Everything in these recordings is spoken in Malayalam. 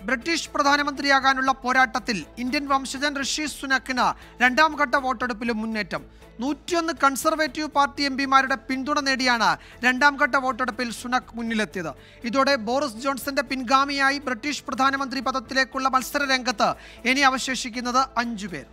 ബ്രിട്ടീഷ് പ്രധാനമന്ത്രിയാകാനുള്ള പോരാട്ടത്തിൽ ഇന്ത്യൻ വംശജൻ ഋഷി സുനക്കിന് രണ്ടാം ഘട്ട വോട്ടെടുപ്പിലും മുന്നേറ്റം നൂറ്റിയൊന്ന് കൺസർവേറ്റീവ് പാർട്ടി എം പിമാരുടെ പിന്തുണ നേടിയാണ് രണ്ടാം ഘട്ട വോട്ടെടുപ്പിൽ സുനക് മുന്നിലെത്തിയത് ഇതോടെ ബോറിസ് ജോൺസന്റെ പിൻഗാമിയായി ബ്രിട്ടീഷ് പ്രധാനമന്ത്രി പദത്തിലേക്കുള്ള മത്സര രംഗത്ത് ഇനി അവശേഷിക്കുന്നത് അഞ്ചു പേർ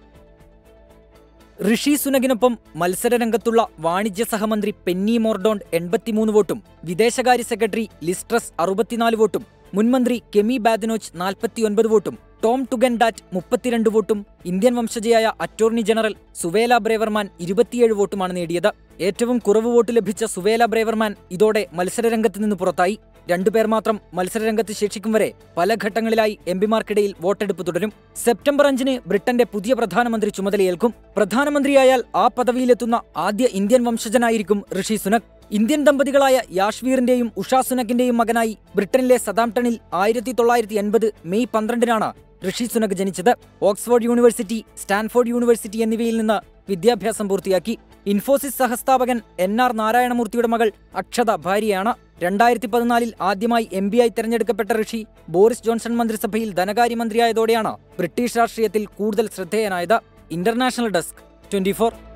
ഋഷി സുനകിനൊപ്പം മത്സരരംഗത്തുള്ള വാണിജ്യ സഹമന്ത്രി പെന്നി മോർഡോണ്ട് എൺപത്തിമൂന്ന് വോട്ടും വിദേശകാര്യ സെക്രട്ടറി ലിസ്ട്രസ് അറുപത്തിനാല് വോട്ടും മുൻമന്ത്രി കെമി ബാദനോച്ച് നാൽപ്പത്തിയൊൻപത് വോട്ടും ടോം ടുഗൻഡാറ്റ് മുപ്പത്തിരണ്ട് വോട്ടും ഇന്ത്യൻ വംശജയായ അറ്റോർണി ജനറൽ സുവേല ബ്രേവർമാൻ ഇരുപത്തിയേഴ് വോട്ടുമാണ് നേടിയത് ഏറ്റവും കുറവ് വോട്ട് ലഭിച്ച സുവേല ബ്രേവർമാൻ ഇതോടെ മത്സരരംഗത്ത് നിന്ന് പുറത്തായി രണ്ടുപേർ മാത്രം മത്സരരംഗത്ത് ശേഷിക്കും വരെ പല ഘട്ടങ്ങളിലായി എംപിമാർക്കിടയിൽ വോട്ടെടുപ്പ് തുടരും സെപ്റ്റംബർ അഞ്ചിന് ബ്രിട്ടന്റെ പുതിയ പ്രധാനമന്ത്രി ചുമതലയേൽക്കും പ്രധാനമന്ത്രിയായാൽ ആ പദവിയിലെത്തുന്ന ആദ്യ ഇന്ത്യൻ വംശജനായിരിക്കും ഋഷി സുനക് ഇന്ത്യൻ ദമ്പതികളായ യാഷ്വീറിന്റെയും ഉഷാ സുനക്കിന്റെയും മകനായി ബ്രിട്ടനിലെ സതാംപ്ടണിൽ ആയിരത്തി തൊള്ളായിരത്തി എൺപത് മെയ് പന്ത്രണ്ടിനാണ് ഋഷി സുനക് ജനിച്ചത് ഓക്സ്ഫോർഡ് യൂണിവേഴ്സിറ്റി സ്റ്റാൻഫോർഡ് യൂണിവേഴ്സിറ്റി എന്നിവയിൽ നിന്ന് വിദ്യാഭ്യാസം പൂർത്തിയാക്കി ഇൻഫോസിസ് സഹസ്ഥാപകൻ എൻ ആർ നാരായണമൂർത്തിയുടെ മകൾ അക്ഷത ഭാര്യയാണ് രണ്ടായിരത്തി പതിനാലിൽ ആദ്യമായി എം ആയി തെരഞ്ഞെടുക്കപ്പെട്ട ഋഷി ബോറിസ് ജോൺസൺ മന്ത്രിസഭയിൽ ധനകാര്യമന്ത്രിയായതോടെയാണ് ബ്രിട്ടീഷ് രാഷ്ട്രീയത്തിൽ കൂടുതൽ ശ്രദ്ധേയനായത് ഇന്റർനാഷണൽ ഡെസ്ക് ട്വന്റി